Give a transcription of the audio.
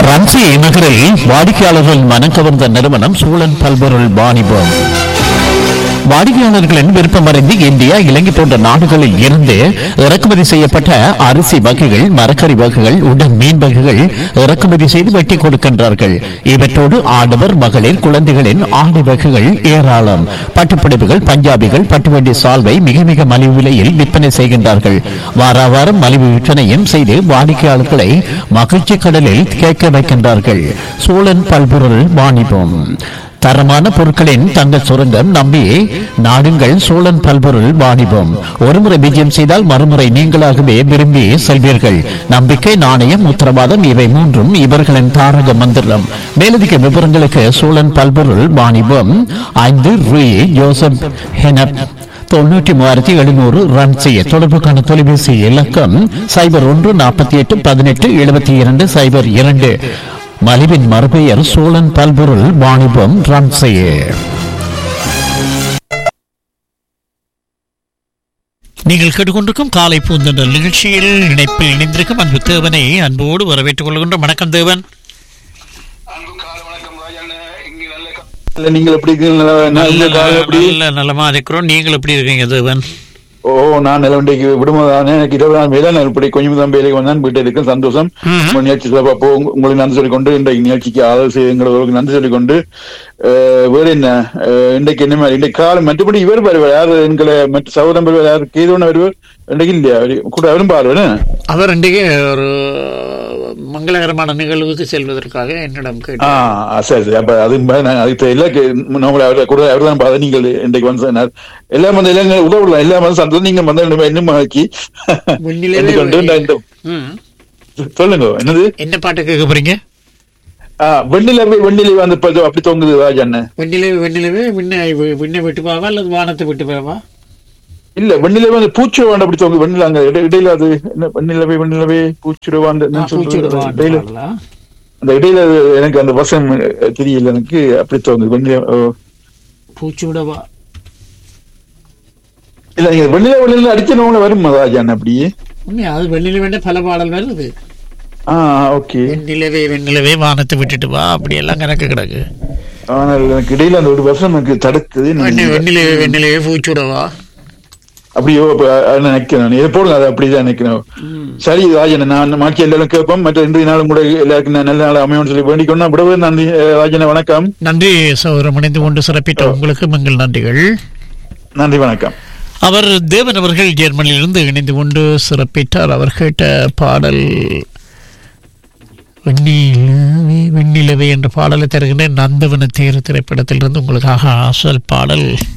ரன்சி நகரில் வாடிக்கையாளர்கள் மனம் கவர்ந்த நிறுவனம் சூழன் பல்பொருள் வாணிபம் வாடிக்கையாளர்களின் விருப்பமறிந்து இந்தியா இலங்கை போன்ற நாடுகளில் இருந்து இறக்குமதி செய்யப்பட்ட அரிசி வகைகள் மரக்கறி வகைகள் உடன் மீன் வகைகள் இறக்குமதி செய்து வெட்டி கொடுக்கின்றார்கள் இவற்றோடு ஆடவர் மகளிர் குழந்தைகளின் ஆடை வகைகள் ஏராளம் பட்டுப்பிடிப்புகள் பஞ்சாபிகள் பட்டுவண்டி சால்வை மிக மிக மலிவு விலையில் விற்பனை செய்கின்றார்கள் வார வாரம் மலிவு விற்பனையும் செய்து வாடிக்கையாளர்களை மகிழ்ச்சி கடலில் கேட்க வைக்கின்றார்கள் சோழன் பல்பொருள் வாணிபம் தரமான பொருட்களின் தங்க சுரங்கம் நம்பி நாடுங்கள் சோழன் பல்பொருள் வாணிபம் ஒருமுறை விஜயம் செய்தால் மறுமுறை நீங்களாகவே விரும்பி செல்வீர்கள் நம்பிக்கை நாணயம் உத்தரவாதம் இவை மூன்றும் இவர்களின் தாரக மந்திரம் மேலதிக விவரங்களுக்கு சோழன் பல்பொருள் வாணிபம் ஐந்து ரூ ஜோசப் ஹெனப் தொண்ணூற்றி மூவாயிரத்தி எழுநூறு ரன் செய்ய தொடர்புக்கான தொலைபேசி இலக்கம் சைபர் ஒன்று நாற்பத்தி எட்டு பதினெட்டு எழுபத்தி இரண்டு சைபர் இரண்டு மலிவின் மறுபெயர் சோழன் பல்பொருள் வாணிபம் ரன் செய்ய நீங்கள் கேட்டுக்கொண்டிருக்கும் காலை பூந்தொண்டர் நிகழ்ச்சியில் இணைப்பில் இணைந்திருக்கும் அன்பு தேவனை அன்போடு வரவேற்றுக் கொள்கின்ற வணக்கம் தேவன் அன்பு கால வணக்கம் ராஜாண்ணே இங்க நல்ல கா- இல்ல நீங்கள் எப்படி இருக்கீங்க நல்ல- நல்ல காலம் எப்படி நல்ல நலமா இருக்கிறோம் நீங்கள் எப்படி இருக்கீங்க தேவன் ஓ நான் நல்ல இன்றைக்கு விடுமுறை எனக்கு இருபது நாள் மேல நான் இப்படி கொஞ்சம் தான் வேலைக்கு வந்தேன் வீட்டில் இருக்கேன் சந்தோஷம் ம்ஹும். உங்க நிகழ்ச்சி சிறப்பா போ உங்களுக்கு நன்றி சொல்லிக்கொண்டு இன்றைக்கு நிகழ்ச்சிக்கு ஆதரவு செய்யுங்களுக்கு நன்றி சொல்லிக்கொண்டு அஹ், வேற என்ன அஹ், இன்றைக்கு என்ன மாதிரி இன்றைக்கு காலம் மற்றபடி இவர் வருவார் யார் எங்களை மற்ற சகோதரன் வருவார் யார் கீதோன வருவார் இன்றைக்கு இல்லையா அவரு கூட அவரும் பாருவேன் அவர் இன்றைக்கு ஒரு மங்களகரமான நிகழ்வுக்கு செல்வதற்காக என்னிடம் ஆ கேட்டு ஆ, சரி சரி அப்ப அது நான் அதுக்கு தெரியல நம்மள அவர் கூட அவர் தான் பார்த்து நீங்கள் இன்றைக்கு வந்து சொன்னார் எல்லாம் வந்து எல்லாம் உதவலாம் எல்லாம் வந்து சந்தோஷம் நீங்க வந்து என்ன இன்னும் ஆக்கி முன்னிலையிலே எண்ணிக்கொண்டு நான் இந்த ம். சொல்லுங்க என்னது என்ன பாட்டு கேட்க போறீங்க ஆ வெண்ணிலவே வெண்ணிலவே வந்து இப்ப அப்படி தொங்குது ராஜண்ண வெண்ணிலவே வெண்ணிலவே விண்ணை விண்ணை விட்டு போவா அல்லது வானத்தை விட்டு போவா இல்ல வெண்ணிலவே வந்து பூச்சிருவாண்டு அப்படி தொங்கு வெண்ணில அங்க இடை- இடையில அது என்ன வெண்ணிலவே வெண்ணிலவே பூச்சிருவாண்டு என்ன சொல்றது? இடையில அந்த இடையில அது எனக்கு அந்த வசம் அஹ், தெரியல எனக்கு அப்படி தொங்குது வெண்ணில ஓ. பூச்சி விடவா இல்ல நீங்க வெண்ணில வெண்ணில அடிச்சவங்கள வரும் ராஜண்ண அப்படியே உண்மையா அது வெண்ணில வேண்ட பல பாடல் வருது ஆ ஓகே வெண்ணிலவே வெண்ணிலவே வானத்தை விட்டுட்டு வா அப்படி எல்லாம் கணக்கு கிடக்கு ஆனால் எனக்கு இடையில அந்த ஒரு வருஷம் எனக்கு தடுக்குது வெண்ணி- வெண்ணிலவே வெண்ணிலவே பூச்சி விடவா அப்படியோ அப்ப, அஹ், நினைக்கிறேன் நான். இதை போடுங்க அதை அப்படிதான் நினைக்கிறேன் சரி ராஜன் நான் மாற்றி எல்லாரும் கேட்போம் மற்ற இன்றைய நாளும் கூட எல்லாருக்கும் நான் நல்ல நாள் அமையும் சொல்லி வேண்டிக்கொண்டா விடவே நன்றி அஹ், ராஜனை வணக்கம் நன்றி சௌரம் இணைந்து கொண்டு சிறப்பிட்ட உங்களுக்கு எங்கள் நன்றிகள் நன்றி வணக்கம் அவர் தேவன் அவர்கள் ஜெர்மனியிலிருந்து இணைந்து கொண்டு சிறப்பித்தார் அவர் கேட்ட பாடல் வெண்ணிலவே வெண்ணிலவே என்ற பாடலை தருகின்ற நந்தவன தேர் திரைப்படத்திலிருந்து உங்களுக்காக அசல் பாடல்